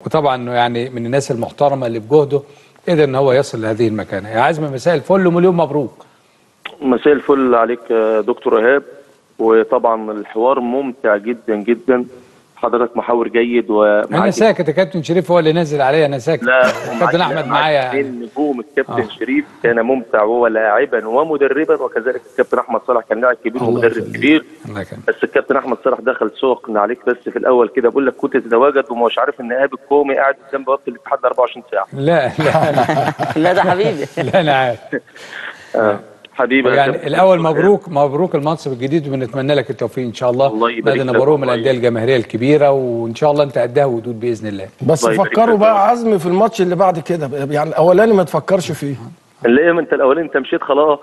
وطبعا انه يعني من الناس المحترمه اللي بجهده قدر ان هو يصل لهذه المكانه يا عزمي مساء الفل ومليون مبروك مساء الفل عليك يا دكتور ايهاب وطبعا الحوار ممتع جدا جدا حضرتك محاور جيد انا ومعاك ساكت الكابتن شريف هو اللي نازل عليا انا ساكت لا الكابتن احمد معايا يعني النجوم الكابتن آه. شريف كان ممتع وهو لاعبا ومدربا وكذلك الكابتن احمد صلاح كان لاعب كبير الله ومدرب يخليك. كبير الله يكرمك بس الكابتن احمد صلاح دخل سوق عليك بس في الاول كده بقول لك كنت تتواجد ومش عارف ان ايهاب الكومي قاعد قدام بوابه الاتحاد 24 ساعه لا لا لا ده حبيبي لا انا عارف آه. حبيبي يا يعني كابتن الاول دكتور مبروك مبروك المنصب الجديد وبنتمنى لك التوفيق ان شاء الله الله يبارك نادي لك نبروه من والله. الانديه الجماهيريه الكبيره وان شاء الله انت قدها ودود باذن الله بس الله يبارك فكروا فيك. بقى عزمي في الماتش اللي بعد كده يعني الاولاني ما تفكرش فيه اللي إيه، ما انت الاولاني انت مشيت خلاص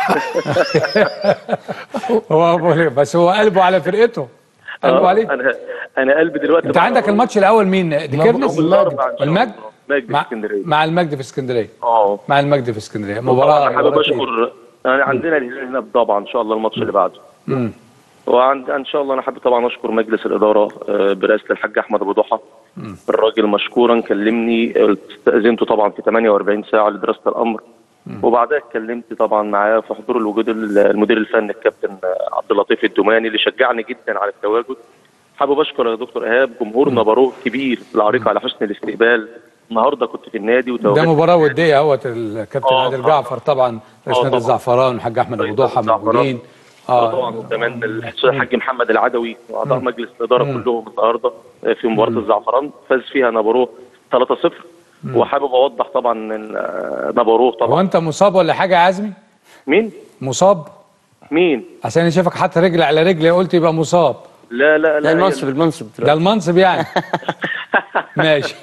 هو أبو- بس هو قلبه على فرقته قلبه آه، عليك انا انا قلبي دلوقتي انت بقى عندك الماتش الاول مين دي كيرنس يوم الأربعاء إن شاء الله. المجد مجد في مع, اسكندريه مع المجد في اسكندريه اه مع المجد في اسكندريه طبعا مباراه انا حابب مباراة إيه؟ اشكر يعني عندنا الهلال هنا طبعا ان شاء الله الماتش اللي بعده مم. وعند ان شاء الله انا حابب طبعا اشكر مجلس الاداره آه، برئاسه الحاج احمد ابو ضحى الراجل مشكورا كلمني آه، استاذنته طبعا في 48 ساعه لدراسه الامر وبعدها اتكلمت طبعا معاه في حضور الوجود المدير الفني الكابتن آه، عبد اللطيف الدوماني اللي شجعني جدا على التواجد حابب اشكر يا دكتور ايهاب جمهورنا باروك كبير العريق على حسن الاستقبال النهارده كنت في النادي ده وتواجدت مباراه وديه اهوت الكابتن آه، عادل طبعا. جعفر طبعا رئيس آه، نادي طبعا. الزعفران والحاج احمد ابو رئيس ضحى الزعفران. موجودين اه اه طبعا وكمان الاستاذ الحاج محمد العدوي واعضاء مجلس الاداره كلهم النهارده في مباراه الزعفران فاز فيها نابوروه 3-0 وحابب اوضح طبعا ان آه، نابوروه هو طبعا انت مصاب ولا حاجه يا عزمي مين؟ مصاب مين؟ عشان انا شايفك حاطط رجل على رجل قلت يبقى مصاب لا لا لا لا هي- المنصب المنصب ده المنصب يعني ماشي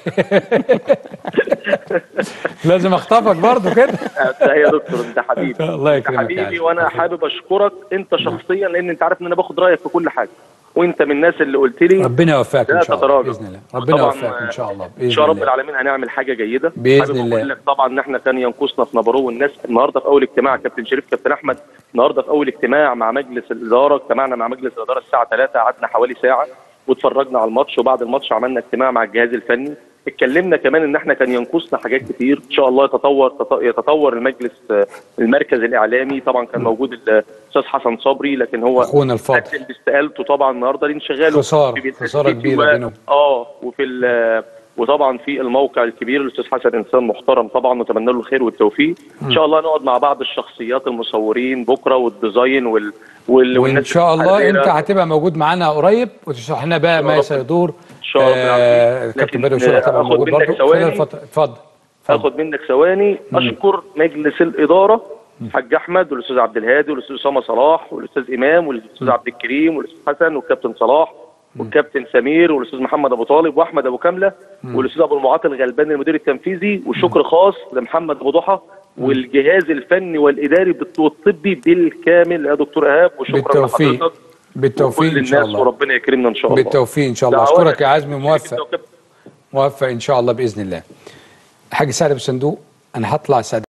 لازم اخطفك برضو كده ده يا دكتور انت حبيبي الله انت يكرمك يا حبيبي عزيزي. وانا حابب اشكرك انت شخصيا لان انت عارف ان انا باخد رايك في كل حاجه وانت من الناس اللي قلت لي ربنا يوفقك ان لا شاء الله تتراجع. باذن الله ربنا طبعاً، يوفقك ان شاء الله ان باذن شاء رب الله العالمين هنعمل حاجه جيده بإذن حابب الله. اقول لك طبعا ان احنا كان ينقصنا في نبرو والناس النهارده في اول اجتماع كابتن شريف كابتن احمد النهارده في اول اجتماع مع مجلس الاداره اجتمعنا مع مجلس الاداره الساعه 3 قعدنا حوالي ساعه واتفرجنا على الماتش وبعد الماتش عملنا اجتماع مع الجهاز الفني اتكلمنا كمان ان احنا كان ينقصنا حاجات كتير ان شاء الله يتطور تط- يتطور المجلس آه، المركز الاعلامي طبعا كان موجود الاستاذ حسن صبري لكن هو اخونا الفاضل قدم باستقالته طبعا النهارده لانشغاله خسارة، في بيت خسارة السيتي كبيرة و- بينهم. اه وفي ال- وطبعا في الموقع الكبير الاستاذ حسن انسان محترم طبعا نتمنى له الخير والتوفيق ان شاء الله نقعد مع بعض الشخصيات المصورين بكره والديزاين وال, وال... وان والناس شاء الله الحريرة. انت هتبقى موجود معانا قريب وتشرح لنا بقى ما رب. سيدور إن شاء الله آه، العظيم. كابتن لكن بدر شرح طبعا آخد موجود منك برضه ثواني. خلال الفتره اتفضل اتفضل اخد منك ثواني اشكر مجلس الاداره الحاج احمد والاستاذ عبد الهادي والاستاذ اسامه صلاح والاستاذ امام والاستاذ عبد الكريم والاستاذ حسن والكابتن صلاح والكابتن سمير والاستاذ محمد ابو طالب واحمد ابو كامله والاستاذ ابو المعاطي الغلباني المدير التنفيذي وشكر خاص لمحمد ابو ضحى والجهاز الفني والاداري بالط- والطبي بالكامل يا دكتور ايهاب وشكرا بالتوفيق لحضرتك بالتوفيق وكل ان شاء الناس الله وربنا يكرمنا ان شاء الله بالتوفيق ان شاء الله دعواتك اشكرك يا عزمي انت موفق وكابتن موفق ان شاء الله باذن الله حاج سعد ابو صندوق انا هطلع سعد